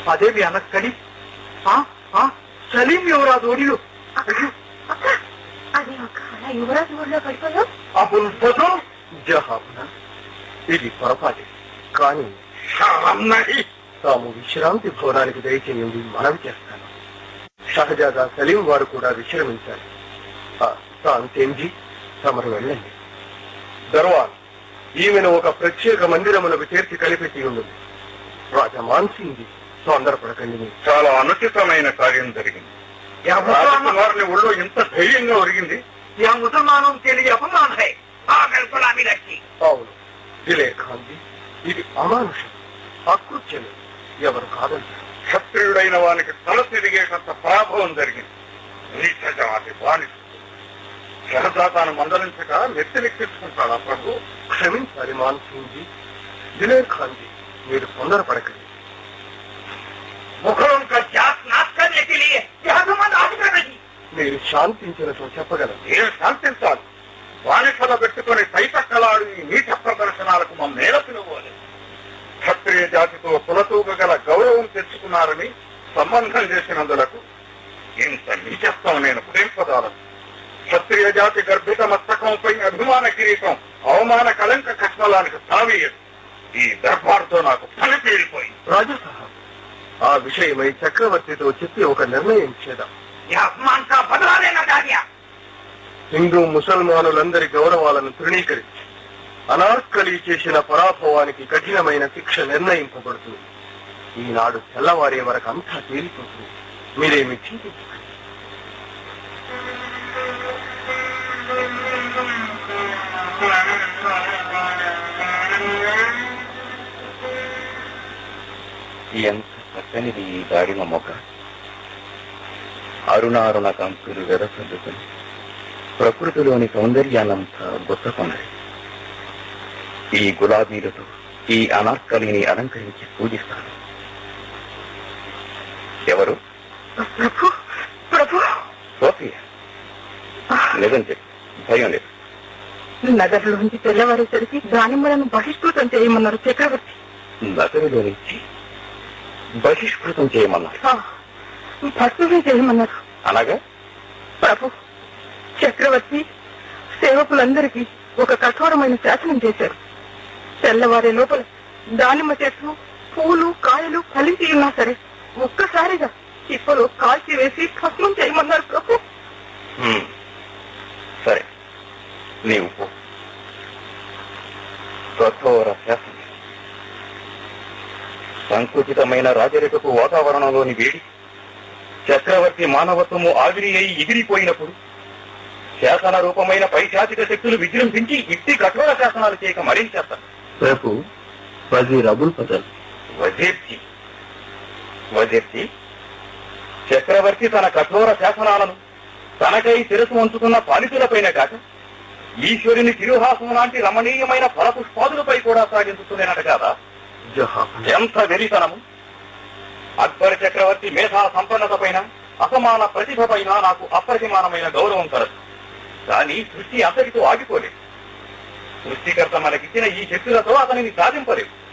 అదేమి అనక్కడి ఆ, ఆ, సలీం యువరాజు ఒడిలో అక్క అది ఒక అలా యువరాజు ఊళ్ళో పడిపోయావు అబుల్ ఫజల్ జహాబ్నా ఇది పొరపాటే కానీ షారన్నహి తాము విశ్రాంతి భవనానికి దయచేయండి మనవి చేస్తాను షహజాదా సలీం వారు కూడా విశ్రమించాలి ఆ, తాంతేంజీ తమరు వెళ్ళండి దర్వాన్ ఈమెను ఒక ప్రత్యేక మందిరమునకు చేర్చి కలిపెట్టి ఉండదు రాజా మాన్సింగ్ తొందరపడకండి మీరు. చాలా అనుచితమైన కార్యం జరిగింది రాజకుమారుని ఒళ్ళో ఇంత ధైర్యంగా ఒరిగింది యా ముసల్మానం తెలియ అపమాన్ హై అవును దిలే ఖాన్జీ ఇది అమానుషం అకృత్యమే ఎవరు కాదంటారు క్షత్రియుడైన వానికి తల తిరిగేటంత పరాభవం జరిగింది నీచ జాతి బానిస షహజాతాను మందలించక నెత్తినెక్కించుకుంటాడా ప్రభు క్షమించాలి మాన్సింగ్ జీ దిలేర్ ఖాన్జీ మీరు తొందరపడకండి ముఖం కా జాత్ నాశ్ కర్నే కే లియే యహదుమన్ ఆజ్ఞనహి మీరు శాంతించినట్లు చెప్పగలరు ఏం శాంతించాలి బానిసల పెట్టుకుని తైతక్కలాడు ఈ నీచ ప్రదర్శనాలకు మా మేల పిలువలేదు క్షత్రియ జాతితో కులతూక గల గౌరవం తెచ్చుకున్నారని సంబంధం చేసినందులకు ఇంత నీచత్వం నేను ప్రేంపదాలను క్షత్రియ జాతి గర్భిత మస్తకంపై అభిమాన కిరీటం అవమాన కళంక కష్మలానికి తావీయదు ఈ దర్బార్తో నాకు పని తీరిపోయింది రాజా సాహబ్ ఆ విషయమై చక్రవర్తితో చెప్పి ఒక నిర్ణయం చేద్దాం ఈ అపమాన్ కా బదలా లేనా దానియా హిందూ ముసల్మానులందరి గౌరవాలను తృణీకరించి అనార్కలి చేసిన పరాభవానికి కఠినమైన శిక్ష నిర్ణయింపబడుతుంది ఈనాడు తెల్లవారే వరకు అంతా తేలిపోతుంది మీరేమి చింతించకండి ఎంత చక్కనిది ఈ దాడిమ మొక్క అరుణారుణ కంకులు వెదసల్లుకుని ప్రకృతిలోని సౌందర్యాన్నంతా గుత్తకొన్నది ఈ గులాబీలతో ఈ అనార్కలిని అలంకరించి పూజిస్తాను ఎవరు ప్రభు ప్రభు సోఫియా నిజం చెప్పు భయం లేదు నగర్లోంచి తెల్లవారేసరికి దానిమ్మలను బహిష్కృతం చేయమన్నారు చక్రవర్తి నగరులో నుంచి బహిష్కృతం చేయమన్నారు ఆ, భస్మమే చేయమన్నారు అనగా ప్రభు చక్రవర్తి సేవకులందరికీ ఒక కఠోరమైన శాసనం చేశారు తెల్లవారే లోపల దానిమ్మ చెట్లు పూలు కాయలు ఫలించి ఉన్నా సరే ఒక్కసారిగా చిప్పలో కాల్చి వేసి భస్మం చేయమన్నారు ప్రభు హ్మ్. సరే నీవు పో కఠోర శాసనం సంకుచితమైన రాజరికపు వాతావరణంలోని వేడి చక్రవర్తి మానవత్వము ఆవిరి అయి ఎగిరిపోయినప్పుడు శాసన రూపమైన పైశాచిక శక్తులు విజృంభించి ఇట్టి కఠోర శాసనాలు చేయక మరేం చేస్తారు రేపు వజీర్ అబుల్ ఫజల్ వజీర్జీ వజీర్జీ చక్రవర్తి తన కఠోర శాసనాలను తనకై శిరసు వంచుకున్న పాలితులపైన కాక ఈశ్వరుని తిరుహాసం లాంటి రమణీయమైన ఫలపుష్పాదులపై కూడా సాగించుతున్నానట కాదా జహాబ్ ఎంత వెరితనము అక్బర్ చక్రవర్తి మేధా సంపన్నత పైన అసమాన ప్రతిభ పైన నాకు అప్రతిమానమైన గౌరవం కలదు కానీ సృష్టి అంతటితో ఆగిపోలేదు సృష్టికర్త మనకిచ్చిన ఈ శక్తులతో అతనిని సాధింపలేదు